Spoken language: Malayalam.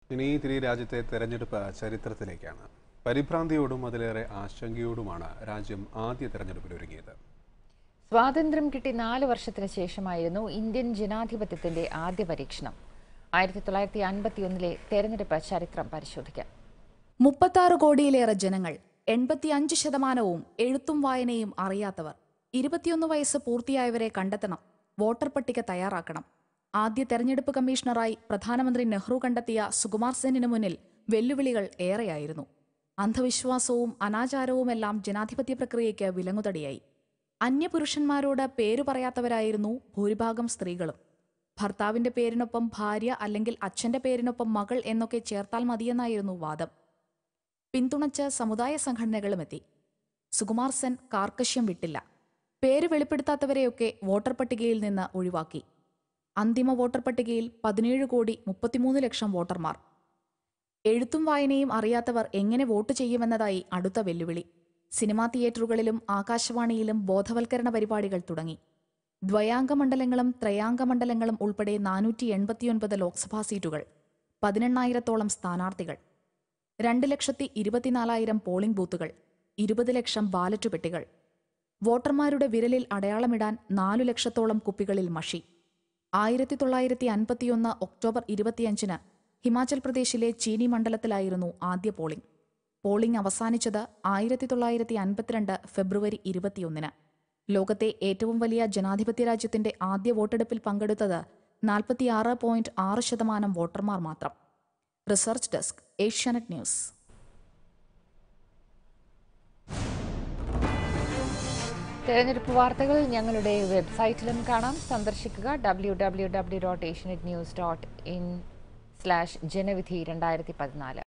ഇനി തിരി രാജ്യത്തെ തെരഞ്ഞെടുപ്പ് ചരിത്രത്തിലേക്കാണ് പരിഭ്രാന്തിയോടും അതിലേറെ ആശങ്കയോടുമാണ് രാജ്യം ആദ്യ തെരഞ്ഞെടുപ്പിലൊരുങ്ങിയത് സ്വാതന്ത്ര്യം കിട്ടി നാല് വർഷത്തിന് ശേഷമായിരുന്നു ഇന്ത്യൻ ജനാധിപത്യത്തിന്റെ ആദ്യ പരീക്ഷണം ആയിരത്തി തൊള്ളായിരത്തി അൻപത്തിയൊന്നിലെ തെരഞ്ഞെടുപ്പ് ചരിത്രം പരിശോധിക്കാം മുപ്പത്താറ് കോടിയിലേറെ ജനങ്ങൾ എൺപത്തിയഞ്ച് ശതമാനവും എഴുത്തും വായനയും അറിയാത്തവർ ഇരുപത്തിയൊന്ന് വയസ്സ് പൂർത്തിയായവരെ കണ്ടെത്തണം വോട്ടർ പട്ടിക തയ്യാറാക്കണം ആദ്യ തെരഞ്ഞെടുപ്പ് കമ്മീഷണറായി പ്രധാനമന്ത്രി നെഹ്റു കണ്ടെത്തിയ സുകുമാർ സെന്നിന് മുന്നിൽ വെല്ലുവിളികൾ ഏറെയായിരുന്നു അന്ധവിശ്വാസവും അനാചാരവുമെല്ലാം ജനാധിപത്യ പ്രക്രിയയ്ക്ക് വിലങ്ങുതടിയായി അന്യപുരുഷന്മാരോട് പേരു പറയാത്തവരായിരുന്നു ഭൂരിഭാഗം സ്ത്രീകളും ഭർത്താവിന്റെ പേരിനൊപ്പം ഭാര്യ അല്ലെങ്കിൽ അച്ഛന്റെ പേരിനൊപ്പം മകൾ എന്നൊക്കെ ചേർത്താൽ മതിയെന്നായിരുന്നു വാദം പിന്തുണച്ച് സമുദായ സംഘടനകളും എത്തി സുകുമാർ സെൻ കാർക്കശ്യം വിട്ടില്ല പേര് വെളിപ്പെടുത്താത്തവരെയൊക്കെ വോട്ടർ പട്ടികയിൽ നിന്ന് ഒഴിവാക്കി അന്തിമ വോട്ടർ പട്ടികയിൽ പതിനേഴ് കോടി മുപ്പത്തിമൂന്ന് ലക്ഷം വോട്ടർമാർ എഴുത്തും വായനയും അറിയാത്തവർ എങ്ങനെ വോട്ട് ചെയ്യുമെന്നതായി അടുത്ത വെല്ലുവിളി സിനിമാ തിയേറ്ററുകളിലും ആകാശവാണിയിലും ബോധവൽക്കരണ പരിപാടികൾ തുടങ്ങി ദ്വയാംഗ മണ്ഡലങ്ങളും ത്രയാംഗ മണ്ഡലങ്ങളും ഉൾപ്പെടെ നാനൂറ്റി എൺപത്തിയൊൻപത് ലോക്സഭാ സീറ്റുകൾ പതിനെണ്ണായിരത്തോളം സ്ഥാനാർത്ഥികൾ രണ്ട് ലക്ഷത്തി ഇരുപത്തിനാലായിരം പോളിംഗ് ബൂത്തുകൾ ഇരുപത് ലക്ഷം ബാലറ്റ് പെട്ടികൾ വോട്ടർമാരുടെ വിരലിൽ അടയാളമിടാൻ നാലു ലക്ഷത്തോളം കുപ്പികളിൽ മഷി ആയിരത്തി തൊള്ളായിരത്തി അൻപത്തിയൊന്ന് ഒക്ടോബർ ഇരുപത്തിയഞ്ചിന് ഹിമാചൽ പ്രദേശിലെ ചീനി മണ്ഡലത്തിലായിരുന്നു ആദ്യ പോളിംഗ് പോളിംഗ് അവസാനിച്ചത് ആയിരത്തി തൊള്ളായിരത്തി അൻപത്തിരണ്ട് ഫെബ്രുവരി ഇരുപത്തിയൊന്നിന് ലോകത്തെ ഏറ്റവും വലിയ ജനാധിപത്യ രാജ്യത്തിന്റെ ആദ്യ വോട്ടെടുപ്പിൽ പങ്കെടുത്തത് നാൽപ്പത്തിയാറ് പോയിന്റ് ആറ് ശതമാനം വോട്ടർമാർ മാത്രം റിസർച്ച് ഡെസ്ക് ഏഷ്യാനെറ്റ് ന്യൂസ് തെരഞ്ഞെടുപ്പ് വാർത്തകൾ ഞങ്ങളുടെ വെബ്സൈറ്റിലും കാണാം സന്ദർശിക്കുക W W W dot Asianet news dot in slash Janavidhi രണ്ടായിരത്തി പതിനാല്